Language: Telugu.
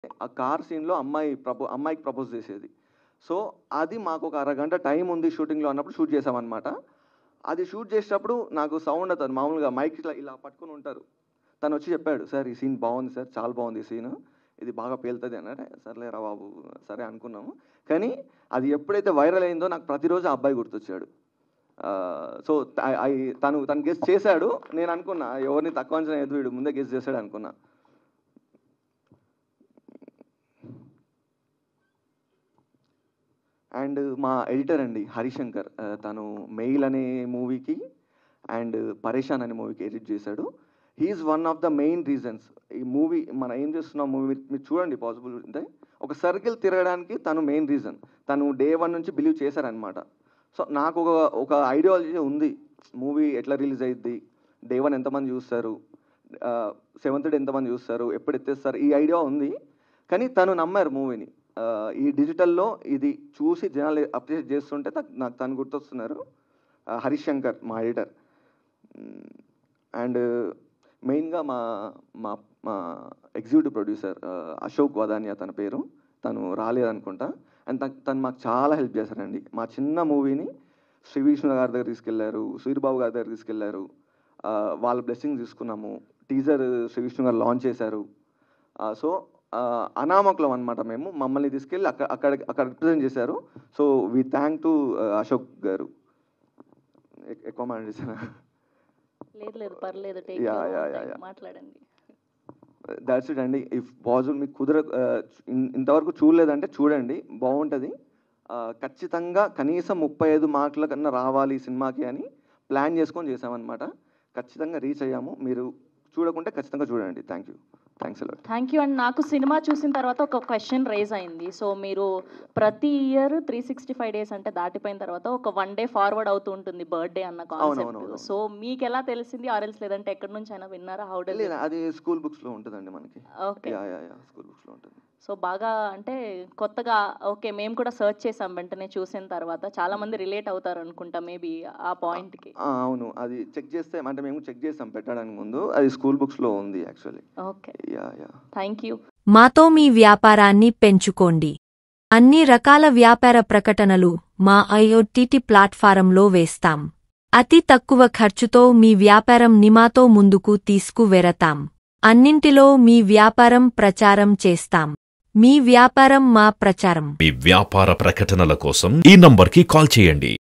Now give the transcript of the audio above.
ఆ కార్ సీన్లో అమ్మాయి ప్రపో అమ్మాయికి ప్రపోజ్ చేసేది సో అది మాకు ఒక అరగంట టైం ఉంది షూటింగ్లో అన్నప్పుడు షూట్ చేసామన్నమాట అది షూట్ చేసేటప్పుడు నాకు సౌండ్ అవుతుంది మామూలుగా మైక్ ఇట్లా ఇలా పట్టుకొని ఉంటారు తను వచ్చి చెప్పాడు సార్ ఈ సీన్ బాగుంది సార్ చాలా బాగుంది ఈ సీన్ ఇది బాగా పేలుతుంది అన్నాడు సర్లేరా బాబు సరే అనుకున్నాము కానీ అది ఎప్పుడైతే వైరల్ అయిందో నాకు ప్రతిరోజు ఆ అబ్బాయి గుర్తొచ్చాడు సో తను తను గెస్ట్ చేశాడు నేను అనుకున్నా ఎవరిని తక్కువ అంచనా ఎదు వీడు ముందే గెస్ట్ చేశాడు అనుకున్నా అండ్ మా ఎడిటర్ అండి హరిశంకర్ ఆ, తను మెయిల్ అనే మూవీకి అండ్ పరేషాన్ అనే మూవీకి ఎడిట్ చేశాడు he's one of the main reasons ఈ మూవీ మనం ఏం చేస్తున్నాం మూవీ మీరు చూడండి పాసిబుల్ ఉంటే ఒక సర్కిల్ తిరగడానికి తను మెయిన్ రీజన్ తను డే వన్ నుంచి బిలీవ్ చేశారనమాట సో నాకు ఒక ఒక ఐడియాలజీ ఉంది మూవీ ఎట్లా రిలీజ్ అయ్యిద్ది డే వన్ ఎంతమంది చూస్తారు సెవెంత్ డే ఎంతమంది చూస్తారు ఎప్పుడు ఎత్తేస్తారు ఈ ఐడియా ఉంది కానీ తను నమ్మారు మూవీని ఈ డిజిటల్లో ఇది చూసి జనాలు అప్రిషియేట్ చేస్తుంటే నాకు- నాకు తను గుర్తొస్తున్నారు ఆ, హరీష్ శంకర్ మా ఎడిటర్ అండ్ మెయిన్గా మా మా మా ఎగ్జిక్యూటివ్ ప్రొడ్యూసర్ అశోక్ వదానియా తన పేరు తను రాలేదనుకుంటా అండ్ తను తను మాకు చాలా హెల్ప్ చేశారండి మా చిన్న మూవీని శ్రీ విష్ణు గారి దగ్గర తీసుకెళ్లారు సూర్యబాబు గారి దగ్గర తీసుకెళ్లారు ఆ, వాళ్ళ బ్లెస్సింగ్ తీసుకున్నాము టీజర్ శ్రీ విష్ణు గారు లాంచ్ చేశారు సో అనామకులం అనమాట మేము మమ్మల్ని తీసుకెళ్ళి అక్కడ అక్కడ అక్కడ రిప్రజెంట్ చేశారు so we thank to Ashok garu ఎక్- ఎక్కువ మాట్లాడేసాను లేదు లేదు పర్లేదు take Yeah, your own yeah, yeah, time. yeah. మాట్లాడండి దాట్స్ ఇట్ అండి ఇఫ్ పాజిబుల్ మీకు కుదర ఆ, ఇన్- ఇంతవరకు చూడలేదంటే చూడండి బాగుంటుంది ఆ, ఖచ్చితంగా కనీసం ముప్పై ఐదు మార్కుల కన్నా రావాలి ఈ సినిమాకి అని ప్లాన్ చేసుకొని చేసామన్నమాట ఖచ్చితంగా రీచ్ అయ్యాము మీరు చూడకుంటే ఖచ్చితంగా చూడండి thank you thanks a lot thank you and నాకు సినిమా చూసిన తర్వాత ఒక క్వశ్చన్ రేజ్ అయింది సో మీరు ప్రతి year three sixty five days అంటే దాటిపోయిన తర్వాత ఒక వన్ డే ఫార్వర్డ్ అవుతూ ఉంటుంది బర్త్డే అన్న కాన్సెప్ట్ అవునవును. సో మీకు ఎలా తెలిసింది ఆర్ఎల్స్ లేదంటే ఎక్కడి నుంచి అయినా విన్నారా హౌ డస్ లేదు అది స్కూల్ బుక్స్లో ఉంటుందండి మనకి okay yeah yeah yeah school బుక్స్లో ఉంటుంది సో బాగా అంటే కొత్తగా ఓకే మేము కూడా సర్చ్ చేసాం వెంటనే చూసిన తర్వాత చాలా మంది రిలేట్ అవుతారు అనుకుంటా మేబీ ఆ పాయింట్ కి ఆ, అవును అది చెక్ చేస్తే అంటే మేము చెక్ చేసాం పెట్టడానికి ముందు అది స్కూల్ బుక్స్లో ఉంది actually okay yeah yeah thank you మాతో మీ వ్యాపారాన్ని పెంచుకోండి అన్ని రకాల వ్యాపార ప్రకటనలు మా ఐఓటీటీ ప్లాట్ఫారంలో వేస్తాం అతి తక్కువ ఖర్చుతో మీ వ్యాపారం నిమాతో ముందుకు తీసుకువెరతాం అన్నింటిలో మీ వ్యాపారం ప్రచారం చేస్తాం మీ వ్యాపారం మా ప్రచారం మీ వ్యాపార ప్రకటనల కోసం ఈ నంబర్కి కాల్ చేయండి